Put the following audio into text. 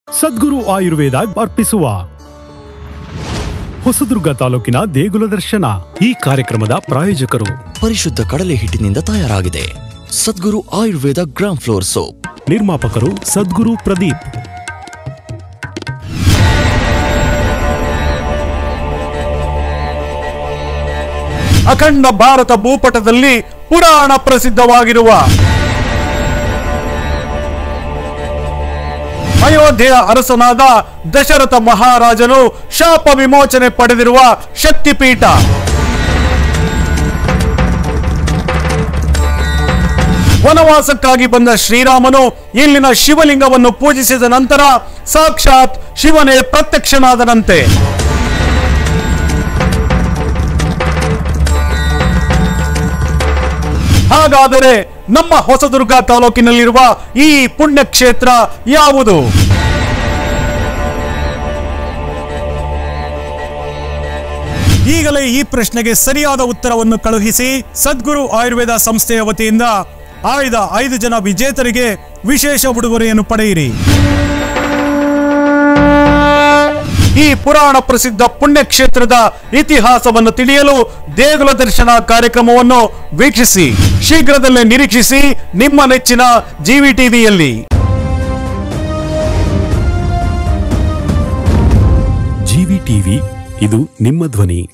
ಸದ್ಗುರು ಆಯುರ್ವೇದ ಅರ್ಪಿಸುವ ಹೊಸದುರ್ಗ ತಾಲೂಕಿನ ದೇಗುಲ ದರ್ಶನ ಈ ಕಾರ್ಯಕ್ರಮದ ಪ್ರಾಯೋಜಕರು ಪರಿಶುದ್ಧ ಕಡಲೆ ಹಿಟ್ಟಿನಿಂದ ತಯಾರಾಗಿದೆ Sadguru Ayurveda gram flour soap ನಿರ್ಮಾಪಕರು ಸದ್ಗುರು ಪ್ರದೀಪ್ ಅಖಂಡ ಭಾರತ ಭೂಪಟದಲ್ಲಿ ಪುರಾಣ ಪ್ರಸಿದ್ಧವಾಗಿರುವ ಅಯೋಧ್ಯೆಯ ಅರಸನಾದ ದಶರಥ ಮಹಾರಾಜನು ಶಾಪ ವಿಮೋಚನೆ ಪಡೆದಿರುವ ಶಕ್ತಿಪೀಠ ವನವಾಸಕ್ಕಾಗಿ ಬಂದ ಶ್ರೀರಾಮನು ಇಲ್ಲಿನ ಶಿವಲಿಂಗವನ್ನು ಪೂಜಿಸಿದ ನಂತರ ಸಾಕ್ಷಾತ್ ಶಿವನೇ ಪ್ರತ್ಯಕ್ಷನಾದನಂತೆ ಹಾಗಾದರೆ ನಮ್ಮ ಹೊಸದುರ್ಗ ತಾಲೂಕಿನಲ್ಲಿರುವ ಈ ಪುಣ್ಯಕ್ಷೇತ್ರ ಯಾವುದು ಈಗಲೇ ಈ ಪ್ರಶ್ನೆಗೆ ಸರಿಯಾದ ಉತ್ತರವನ್ನು ಕಳುಹಿಸಿ ಸದ್ಗುರು ಆಯುರ್ವೇದ ಸಂಸ್ಥೆಯ ವತಿಯಿಂದ ಆಯ್ದ ಐದು ಜನ ವಿಜೇತರಿಗೆ ವಿಶೇಷ ಉಡುಗೊರೆಯನ್ನು ಪಡೆಯಿರಿ ಈ ಪುರಾಣ ಪ್ರಸಿದ್ಧ ಪುಣ್ಯಕ್ಷೇತ್ರದ ಇತಿಹಾಸವನ್ನು ತಿಳಿಯಲು ದೇಗುಲ ದರ್ಶನ ಕಾರ್ಯಕ್ರಮವನ್ನು ವೀಕ್ಷಿಸಿ ಶೀಘ್ರದಲ್ಲೇ ನಿರೀಕ್ಷಿಸಿ ನಿಮ್ಮ ನೆಚ್ಚಿನ ಜಿವಿ ಟಿವಿಯಲ್ಲಿ ಜಿವಿ ಟಿವಿ ಇದು ನಿಮ್ಮ ಧ್ವನಿ